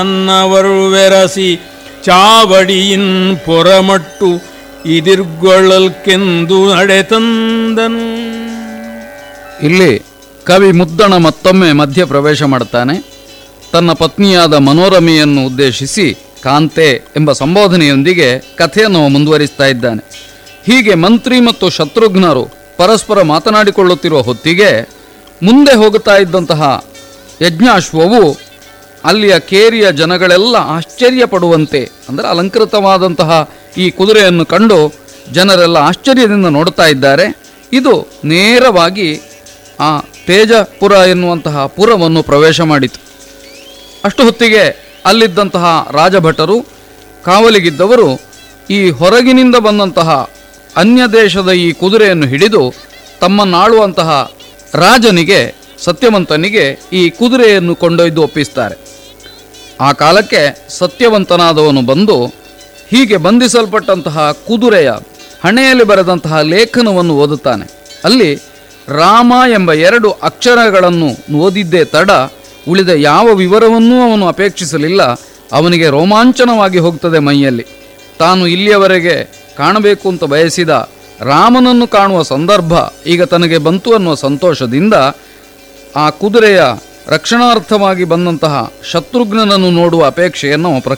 ಅನ್ನವರು ವೆರಸಿ ಚಾವಡಿಯಿನ್ ಪೊರಮಟ್ಟು ಇದಿರ್ಗೊಳ್ಳಲ್ಕೆಂದು ನಡೆತಂದನು ಇಲ್ಲಿ ಕವಿ ಮುದ್ದಣ ಮತ್ತೊಮ್ಮೆ ಮಧ್ಯ ಪ್ರವೇಶ ಮಾಡುತ್ತಾನೆ ತನ್ನ ಪತ್ನಿಯಾದ ಮನೋರಮೆಯನ್ನು ಉದ್ದೇಶಿಸಿ ಕಾಂತೆ ಎಂಬ ಸಂಬೋಧನೆಯೊಂದಿಗೆ ಕಥೆಯನ್ನು ಮುಂದುವರಿಸ್ತಾ ಇದ್ದಾನೆ ಹೀಗೆ ಮಂತ್ರಿ ಮತ್ತು ಶತ್ರುಘ್ನರು ಪರಸ್ಪರ ಮಾತನಾಡಿಕೊಳ್ಳುತ್ತಿರುವ ಹೊತ್ತಿಗೆ ಮುಂದೆ ಹೋಗುತ್ತಾ ಇದ್ದಂತಹ ಯಜ್ಞಾಶ್ವವು ಅಲ್ಲಿಯ ಕೇರಿಯ ಜನಗಳೆಲ್ಲ ಆಶ್ಚರ್ಯ ಪಡುವಂತೆ ಅಂದರೆ ಅಲಂಕೃತವಾದಂತಹ ಈ ಕುದುರೆಯನ್ನು ಕಂಡು ಜನರೆಲ್ಲ ಆಶ್ಚರ್ಯದಿಂದ ನೋಡ್ತಾ ಇದ್ದಾರೆ ಇದು ನೇರವಾಗಿ ಆ ತೇಜಪುರ ಎನ್ನುವಂತಹ ಪುರವನ್ನು ಪ್ರವೇಶ ಮಾಡಿತು ಅಷ್ಟು ಹೊತ್ತಿಗೆ ಅಲ್ಲಿದ್ದಂತಹ ರಾಜಭಟರು ಕಾವಲಿಗಿದ್ದವರು ಈ ಹೊರಗಿನಿಂದ ಬಂದಂತಹ ಅನ್ಯ ದೇಶದ ಈ ಕುದುರೆಯನ್ನು ಹಿಡಿದು ತಮ್ಮನ್ನಾಳುವಂತಹ ರಾಜನಿಗೆ ಸತ್ಯವಂತನಿಗೆ ಈ ಕುದುರೆಯನ್ನು ಕೊಂಡೊಯ್ದು ಒಪ್ಪಿಸ್ತಾರೆ ಆ ಕಾಲಕ್ಕೆ ಸತ್ಯವಂತನಾದವನು ಬಂದು ಹೀಗೆ ಬಂಧಿಸಲ್ಪಟ್ಟಂತಹ ಕುದುರೆಯ ಹಣೆಯಲ್ಲಿ ಬರೆದಂತಹ ಲೇಖನವನ್ನು ಓದುತ್ತಾನೆ ಅಲ್ಲಿ ರಾಮ ಎಂಬ ಎರಡು ಅಕ್ಷರಗಳನ್ನು ಓದಿದ್ದೇ ತಡ ಉಳಿದ ಯಾವ ವಿವರವನ್ನೂ ಅವನು ಅಪೇಕ್ಷಿಸಲಿಲ್ಲ ಅವನಿಗೆ ರೋಮಾಂಚನವಾಗಿ ಹೋಗ್ತದೆ ಮೈಯಲ್ಲಿ ತಾನು ಇಲ್ಲಿಯವರೆಗೆ ಕಾಣಬೇಕು ಅಂತ ಬಯಸಿದ ರಾಮನನ್ನು ಕಾಣುವ ಸಂದರ್ಭ ಈಗ ತನಗೆ ಬಂತು ಅನ್ನುವ ಸಂತೋಷದಿಂದ ಆ ಕುದುರೆಯ ರಕ್ಷಣಾರ್ಥವಾಗಿ ಬಂದಂತಹ ಶತ್ರುಘ್ನನನ್ನು ನೋಡುವ ಅಪೇಕ್ಷೆಯನ್ನು ಅವ